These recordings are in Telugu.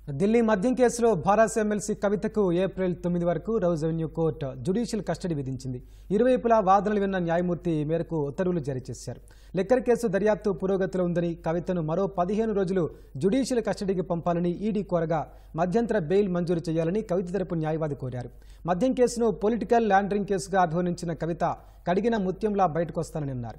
ఢిల్లీ మద్యం కేసులో భారత్ ఎమ్మెల్సీ కవితకు ఏప్రిల్ తొమ్మిది వరకు Rouse Avenue court judicial custody విధించింది ఇరువైపులా వాదనలు విన్న న్యాయమూర్తి ఈ మేరకు ఉత్తర్వులు జారీ చేశారు లిక్కర్ కేసు దర్యాప్తు పురోగతిలో ఉందని కవితను మరో పదిహేను రోజులు జ్యుడిషియల్ కస్టడీకి పంపాలని ఈడీ కోరగా మధ్యంతర బెయిల్ మంజూరు చేయాలని కవిత తరపు న్యాయవాది కోరారు మద్యం కేసును పొలిటికల్ ల్యాండరింగ్ కేసుగా అభివర్ణించిన కవిత కడిగిన ముత్యంలా బయటకొస్తానని అన్నారు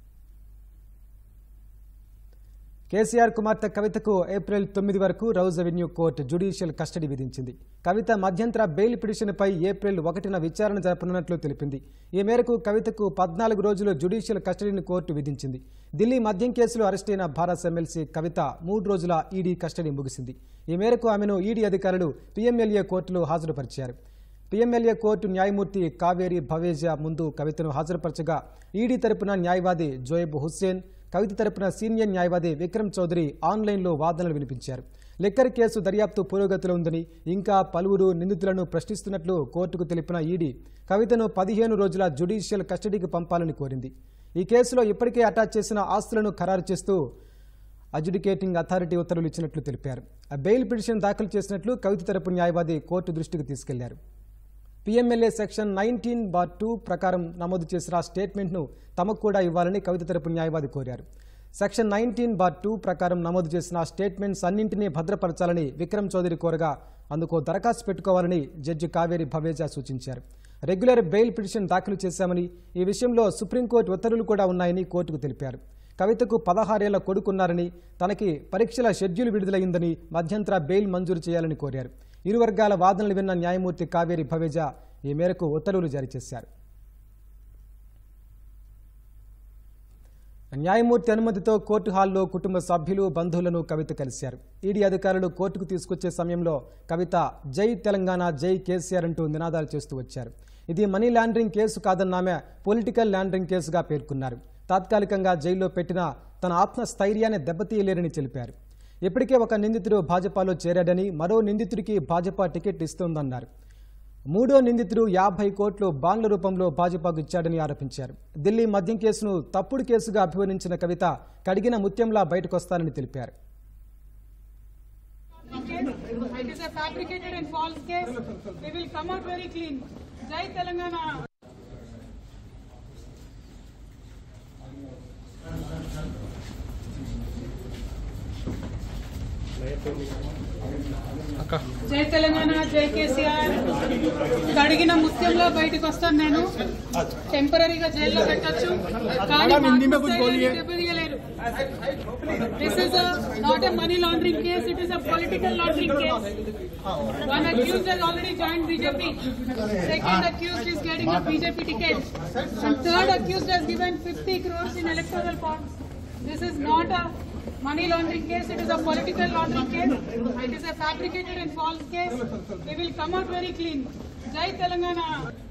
కేసీఆర్ కుమార్తె కవితకు ఏప్రిల్ తొమ్మిది వరకు Rouse Avenue court judicial custody విధించింది కవిత మధ్యంతర బెయిల్ పిటిషన్పై ఏప్రిల్ ఒకటిన విచారణ జరపనున్నట్లు తెలిపింది ఈ మేరకు కవితకు పద్నాలుగు రోజులు జ్యుడిషియల్ కస్టడీని కోర్టు విధించింది ఢిల్లీ మద్యం కేసులో అరెస్టైన భారత్ ఎమ్మెల్సీ కవిత మూడు రోజుల ఈడీ కస్టడీ ముగిసింది ఈ మేరకు ఆమెను ఈడీ అధికారులు పీఎంఎల్ఏ కోర్టులో హాజరుపరిచారు పీఎంఎల్ఏ కోర్టు న్యాయమూర్తి కావేరి భవేజా ముందు కవితను హాజరుపరచగా ఈడీ తరపున న్యాయవాది జోయబ్ హుస్సేన్ కవిత తరపున సీనియర్ న్యాయవాది విక్రమ్ చౌదరి ఆన్లైన్లో వాదనలు వినిపించారు లిక్కర్ కేసు దర్యాప్తు పురోగతిలో ఉందని ఇంకా పలువురు నిందితులను ప్రశ్నిస్తున్నట్లు కోర్టుకు తెలిపిన ఈడీ కవితను పదిహేను రోజుల జ్యుడిషియల్ కస్టడీకి పంపాలని కోరింది ఈ కేసులో ఇప్పటికే అటాచ్ చేసిన ఆస్తులను ఖరారు చేస్తూ అడ్జుడికేటింగ్ అథారిటీ ఉత్తర్వులు ఇచ్చినట్లు తెలిపారు ఆ బెయిల్ పిటిషన్ దాఖలు చేసినట్లు కవిత తరపు న్యాయవాది కోర్టు దృష్టికి తీసుకెళ్లారు PMLA section nineteen bar two ప్రకారం నమోదు చేసిన స్టేట్మెంట్ను తమకు కూడా ఇవ్వాలని కవిత తరపు న్యాయవాది కోరారు సెక్షన్ నైన్టీన్ బార్ టూ ప్రకారం నమోదు చేసిన స్టేట్మెంట్స్ అన్నింటినీ భద్రపరచాలని విక్రమ్ చౌదరి కోరగా అందుకు దరఖాస్తు పెట్టుకోవాలని జడ్జి కావేరి భవేజా సూచించారు రెగ్యులర్ బెయిల్ పిటిషన్ దాఖలు చేశామని ఈ విషయంలో సుప్రీంకోర్టు ఉత్తర్వులు కూడా ఉన్నాయని కోర్టుకు తెలిపారు కవితకు పదహారేళ్ల కొడుకున్నారని తనకి పరీక్షల షెడ్యూల్ విడుదలైందని మధ్యంతర బెయిల్ మంజూరు చేయాలని కోరారు ఇరు వర్గాల వాదనలు విన్న న్యాయమూర్తి కావేరి భవేజా ఈ మేరకు ఉత్తర్వులు జారీ చేశారు న్యాయమూర్తి అనుమతితో కోర్టు హాల్లో కుటుంబ సభ్యులు బంధువులను కవిత కలిశారు ఈడీ అధికారులు కోర్టుకు తీసుకొచ్చే సమయంలో కవిత జై తెలంగాణ జై కేసీఆర్ అంటూ నినాదాలు చేస్తూ వచ్చారు ఇది మనీ లాండరింగ్ కేసు కాదన్నామె పొలిటికల్ లాండరింగ్ కేసుగా పేర్కొన్నారు తాత్కాలికంగా జైల్లో పెట్టిన తన ఆత్మస్థైర్యాన్ని దెబ్బతీయలేరని తెలిపారు ఇప్పటికే ఒక నిందితుడు భాజపాలో చేరాడని మరో నిందితుడికి భాజపా టికెట్ ఇస్తోందన్నారు మూడో నిందితుడు యాభై కోట్లు బాండ్ల రూపంలో భాజపాకు ఇచ్చాడని ఆరోపించారు ఢిల్లీ మద్యం కేసును తప్పుడు కేసుగా అభివర్ణించిన కవిత కడిగిన ముత్యంలా బయటకొస్తానని తెలిపారు It is a fabricated and false case. We will come out very clean. Jai Telangana. జై తెలంగాణ జై కేసీఆర్ కడిగిన ముత్యంలో బయటకు వస్తాను నేను టెంపరీగా జైల్లో పెట్టొచ్చు కానీ ఆత్మస్థైర్యాన్ని దెబ్బతీయలేరు this is not a money laundering case it is a political laundering case One accused has already joined BJP. Second accused is getting a BJP ticket. And third accused has given 50 crores in electoral bonds. This is not a money laundering case, it is a political laundering case. It is a fabricated and false case. We will come out very clean. Jai Telangana.